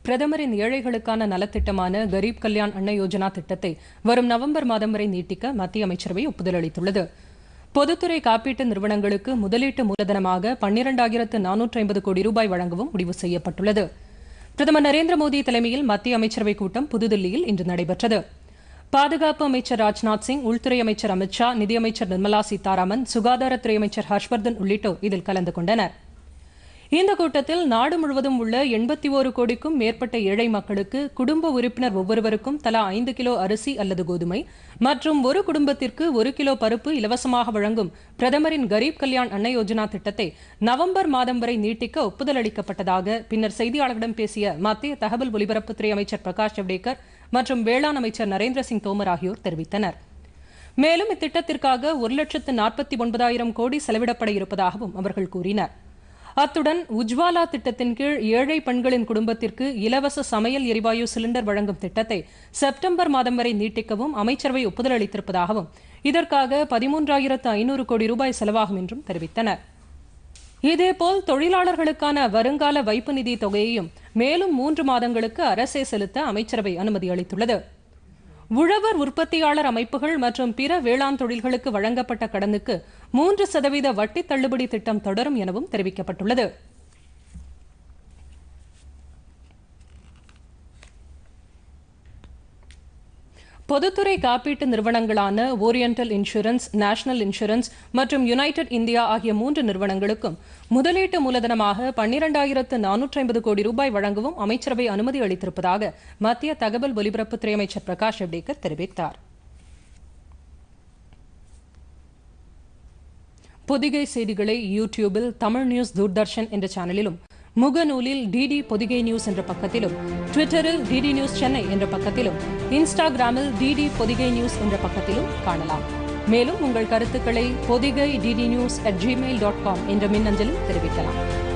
பிரதமரின் ஏழைகளுக்கான நலத்திட்டமான கரீப் கல்யாண் அன்ன யோஜனா திட்டத்தை வரும் நவம்பர் மாதம் வரை நீட்டிக்க மத்திய அமைச்சரவை ஒப்புதல் அளித்துள்ளது பொதுத்துறை காப்பீட்டு நிறுவனங்களுக்கு முதலீட்டு மூலதனமாக பன்னிரண்டாயிரத்து நானூற்று ஐம்பது கோடி ரூபாய் வழங்கவும் முடிவு செய்யப்பட்டுள்ளது பிரதமர் நரேந்திர மோடி தலைமையில் மத்திய அமைச்சரவைக் கூட்டம் புதுதில்லியில் இன்று நடைபெற்றது பாதுகாப்பு அமைச்சர் ராஜ்நாத் சிங் உள்துறை அமைச்சர் அமித் ஷா நிதியமைச்சர் நிர்மலா சீதாராமன் சுகாதாரத்துறை அமைச்சர் ஹர்ஷ்வர்தன் உள்ளிட்டோர் இதில் கலந்து கொண்டனர் இந்த கூட்டத்தில் நாடு முழுவதும் உள்ள எண்பத்தி ஒரு கோடிக்கும் மேற்பட்ட ஏழை மக்களுக்கு குடும்ப உறுப்பினர் ஒவ்வொருவருக்கும் தலா ஐந்து கிலோ அரிசி அல்லது கோதுமை மற்றும் ஒரு குடும்பத்திற்கு ஒரு கிலோ பருப்பு இலவசமாக வழங்கும் பிரதமரின் கரீப் கல்யாண் அன்ன யோஜனா திட்டத்தை நவம்பர் மாதம் வரை நீட்டிக்க ஒப்புதல் அளிக்கப்பட்டதாக பின்னர் செய்தியாளர்களிடம் பேசிய மத்திய தகவல் ஒலிபரப்புத்துறை அமைச்சர் பிரகாஷ் ஜவ்டேகர் மற்றும் வேளாண் அமைச்சர் நரேந்திர சிங் தோமர் ஆகியோர் தெரிவித்தனர் மேலும் இத்திட்டத்திற்காக ஒரு லட்சத்து நாற்பத்தி ஒன்பதாயிரம் கோடி செலவிடப்பட இருப்பதாகவும் அவர்கள் கூறினர் அத்துடன் உஜ்வாலா திட்டத்தின் கீழ் ஏழை பெண்களின் குடும்பத்திற்கு இலவச சமையல் எரிவாயு சிலிண்டர் வழங்கும் திட்டத்தை செப்டம்பர் மாதம் வரை நீட்டிக்கவும் அமைச்சரவை ஒப்புதல் அளித்திருப்பதாகவும் இதற்காக பதிமூன்றாயிரத்து ஐநூறு கோடி ரூபாய் செலவாகும் என்றும் தெரிவித்தனர் இதேபோல் தொழிலாளர்களுக்கான வருங்கால வைப்பு நிதி தொகையையும் மேலும் மூன்று மாதங்களுக்கு அரசே செலுத்த அமைச்சரவை அனுமதி அளித்துள்ளது உழவர் உற்பத்தியாளர் அமைப்புகள் மற்றும் பிற வேளாண் தொழில்களுக்கு வழங்கப்பட்ட கடனுக்கு மூன்று சதவீத வட்டி தள்ளுபடி திட்டம் தொடரும் எனவும் தெரிவிக்கப்பட்டுள்ளது பொதுத்துறை காப்பீட்டு நிறுவனங்களான ஓரியண்டல் இன்சூரன்ஸ் நேஷனல் இன்சூரன்ஸ் மற்றும் யுனைடெட் இந்தியா ஆகிய மூன்று நிறுவனங்களுக்கும் முதலீட்டு மூலதனமாக பன்னிரண்டாயிரத்து நானூற்றி ஐம்பது கோடி ரூபாய் வழங்கவும் அமைச்சரவை அனுமதி அளித்திருப்பதாக மத்திய தகவல் ஒலிபரப்புத்துறை அமைச்சர் பிரகாஷ் ஜவ்டேகர் தெரிவித்தார் பொதிகை செய்திகளை யூடியூபில் தமிழ் நியூஸ் தூர்தர்ஷன் என்ற சேனலிலும் முகநூலில் டிடி பொதிகை நியூஸ் என்ற பக்கத்திலும் ட்விட்டரில் டிடி நியூஸ் சென்னை என்ற பக்கத்திலும் இன்ஸ்டாகிராமில் டிடி பொதிகை நியூஸ் என்ற பக்கத்திலும் காணலாம் மேலும் உங்கள் கருத்துக்களை Podhigai DD news at gmail dot com என்ற மின்னஞ்சலில் தெரிவிக்கலாம்